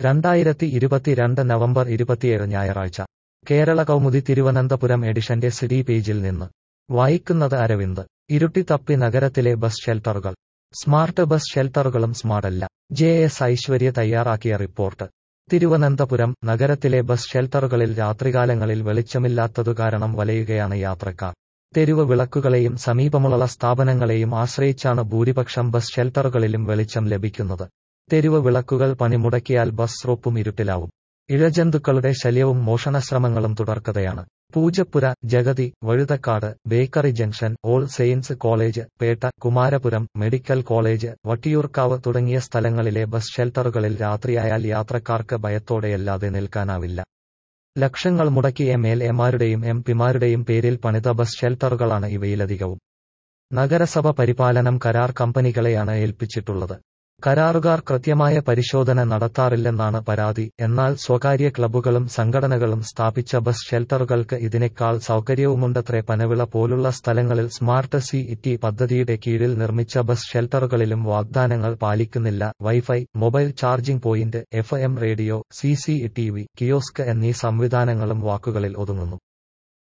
രണ്ടായിരത്തി ഇരുപത്തിരണ്ട് നവംബർ ഇരുപത്തിയേഴ് ഞായറാഴ്ച കേരള കൗമുദി തിരുവനന്തപുരം എഡിഷന്റെ സിഡി പേജിൽ നിന്ന് വായിക്കുന്നത് അരവിന്ദ് ഇരുട്ടിത്തപ്പി നഗരത്തിലെ ബസ് ഷെൽട്ടറുകൾ സ്മാർട്ട് ബസ് ഷെൽട്ടറുകളും സ്മാർട്ടല്ല ജെ എസ് ഐശ്വര്യ തയ്യാറാക്കിയ റിപ്പോർട്ട് തിരുവനന്തപുരം നഗരത്തിലെ ബസ് ഷെൽട്ടറുകളിൽ രാത്രികാലങ്ങളിൽ വെളിച്ചമില്ലാത്തതു കാരണം വലയുകയാണ് യാത്രക്കാർ തെരുവ് വിളക്കുകളെയും സമീപമുള്ള സ്ഥാപനങ്ങളെയും ആശ്രയിച്ചാണ് ഭൂരിപക്ഷം ബസ് ഷെൽട്ടറുകളിലും വെളിച്ചം ലഭിക്കുന്നത് തെരുവ് വിളക്കുകൾ പണിമുടക്കിയാൽ ബസ് സ്റ്റോപ്പും ഇരുട്ടിലാവും ഇഴജന്തുക്കളുടെ ശല്യവും മോഷണശ്രമങ്ങളും തുടർക്കഥയാണ് Poojappura Jagathy Vazhuthacaud bakery junction all saints college Pettah Kumarapuram medical college Vattiyoorkavu തുടങ്ങിയ സ്ഥലങ്ങളിലെ ബസ് ഷെൽട്ടറുകളിൽ രാത്രിയായാൽ യാത്രക്കാർക്ക് ഭയത്തോടെയല്ലാതെ നിൽക്കാനാവില്ല ലക്ഷങ്ങൾ മുടക്കി എം എൽ എമാരുടെയും എം പിമാരുടെയും പേരിൽ പണിത ബസ് ഷെൽട്ടറുകളാണ് ഇവയിലധികവും നഗരസഭ പരിപാലനം കരാർ കമ്പനികളെയാണ് ഏൽപ്പിച്ചിട്ടുള്ളത് കരാറുകാർ കൃത്യമായ പരിശോധന നടത്താറില്ലെന്നാണ് പരാതി എന്നാൽ സ്വകാര്യ ക്ലബ്ബുകളും സംഘടനകളും സ്ഥാപിച്ച ബസ് ഷെൽട്ടറുകൾക്ക് ഇതിനേക്കാൾ സൗകര്യവുമുണ്ടത്രേ പനവിള പോലുള്ള സ്ഥലങ്ങളിൽ സ്മാർട്ട് സി ഇറ്റി പദ്ധതിയുടെ കീഴിൽ നിർമ്മിച്ച ബസ് ഷെൽട്ടറുകളിലും വാഗ്ദാനങ്ങൾ പാലിക്കുന്നില്ല wifi mobile charging point F M radio C C T V kiosk എന്നീ സംവിധാനങ്ങളും വാക്കുകളിൽ ഒതുങ്ങുന്നു